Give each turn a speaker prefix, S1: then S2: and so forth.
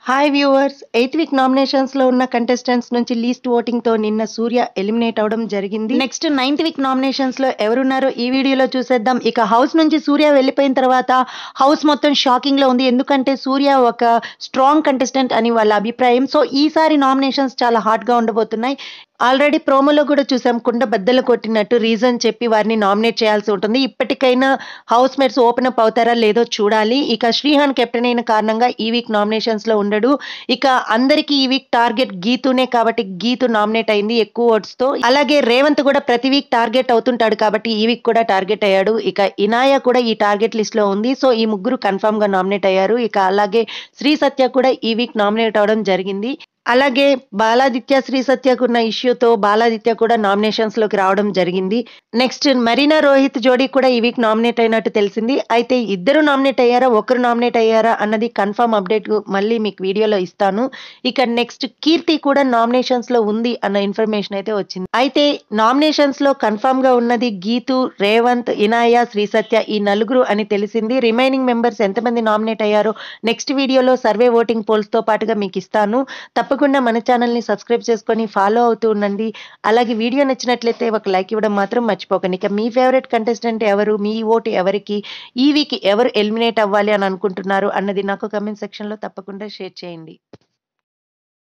S1: hi viewers eighth week nominations లో ఉన్న contestants నుంచి లీస్ట్ ఓటింగ్ తో నిన్న సూర్య ఎలిమినేట్ అవడం జరిగింది నెక్స్ట్ నైన్త్ వీక్ నామినేషన్స్ లో ఎవరున్నారో ఈ వీడియోలో చూసేద్దాం ఇక హౌస్ నుంచి సూర్య వెళ్ళిపోయిన తర్వాత హౌస్ మొత్తం షాకింగ్ లో ఉంది ఎందుకంటే సూర్య ఒక స్ట్రాంగ్ కంటెస్టెంట్ అని వాళ్ళ అభిప్రాయం సో ఈసారి నామినేషన్స్ చాలా హాట్ గా ఉండబోతున్నాయి ఆల్రెడీ ప్రోమోలో కూడా చూసాం కుండ బద్దలు కొట్టినట్టు రీజన్ చెప్పి వారిని నామినేట్ చేయాల్సి ఉంటుంది ఇప్పటికైనా హౌస్ మేట్స్ ఓపెన్ అప్ అవుతారా లేదో చూడాలి ఇక శ్రీహాన్ కెప్టెన్ అయిన కారణంగా ఈ వీక్ నామినేషన్స్ లో ఉండడు ఇక అందరికీ ఈ వీక్ టార్గెట్ గీతునే కాబట్టి గీతు నామినేట్ అయింది ఎక్కువ ఓట్స్ తో అలాగే రేవంత్ కూడా ప్రతి వీక్ టార్గెట్ అవుతుంటాడు కాబట్టి ఈ వీక్ కూడా టార్గెట్ అయ్యాడు ఇక ఇనాయ కూడా ఈ టార్గెట్ లిస్ట్ లో ఉంది సో ఈ ముగ్గురు కన్ఫర్మ్ గా నామినేట్ అయ్యారు ఇక అలాగే శ్రీ సత్య కూడా ఈ వీక్ నామినేట్ అవడం జరిగింది అలాగే బాలాదిత్య శ్రీ సత్యకు ఉన్న ఇష్యూతో బాలాదిత్య కూడా నామినేషన్స్ లోకి రావడం జరిగింది నెక్స్ట్ మరీనా రోహిత్ జోడీ కూడా ఈ వీక్ నామినేట్ అయినట్టు తెలిసింది అయితే ఇద్దరు నామినేట్ అయ్యారా ఒకరు నామినేట్ అయ్యారా అన్నది కన్ఫర్మ్ అప్డేట్ మళ్ళీ మీకు వీడియోలో ఇస్తాను ఇక నెక్స్ట్ కీర్తి కూడా నామినేషన్స్ లో ఉంది అన్న ఇన్ఫర్మేషన్ అయితే వచ్చింది అయితే నామినేషన్స్ లో కన్ఫర్మ్ గా ఉన్నది గీతు రేవంత్ ఇనాయ శ్రీ సత్య ఈ నలుగురు అని తెలిసింది రిమైనింగ్ మెంబర్స్ ఎంతమంది నామినేట్ అయ్యారో నెక్స్ట్ వీడియోలో సర్వే ఓటింగ్ పోల్స్ తో పాటుగా మీకు ఇస్తాను తప్పకుండా మన ఛానల్ని సబ్స్క్రైబ్ చేసుకొని ఫాలో అవుతూ ఉండండి అలాగే వీడియో నచ్చినట్లయితే ఒక లైక్ ఇవ్వడం మాత్రం మర్చిపోకండి ఇక మీ ఫేవరెట్ కంటెస్టెంట్ ఎవరు మీ ఓటు ఎవరికి ఈ వీక్ ఎవరు ఎలిమినేట్ అవ్వాలి అని అనుకుంటున్నారు అన్నది నాకు కమెంట్ సెక్షన్లో తప్పకుండా షేర్ చేయండి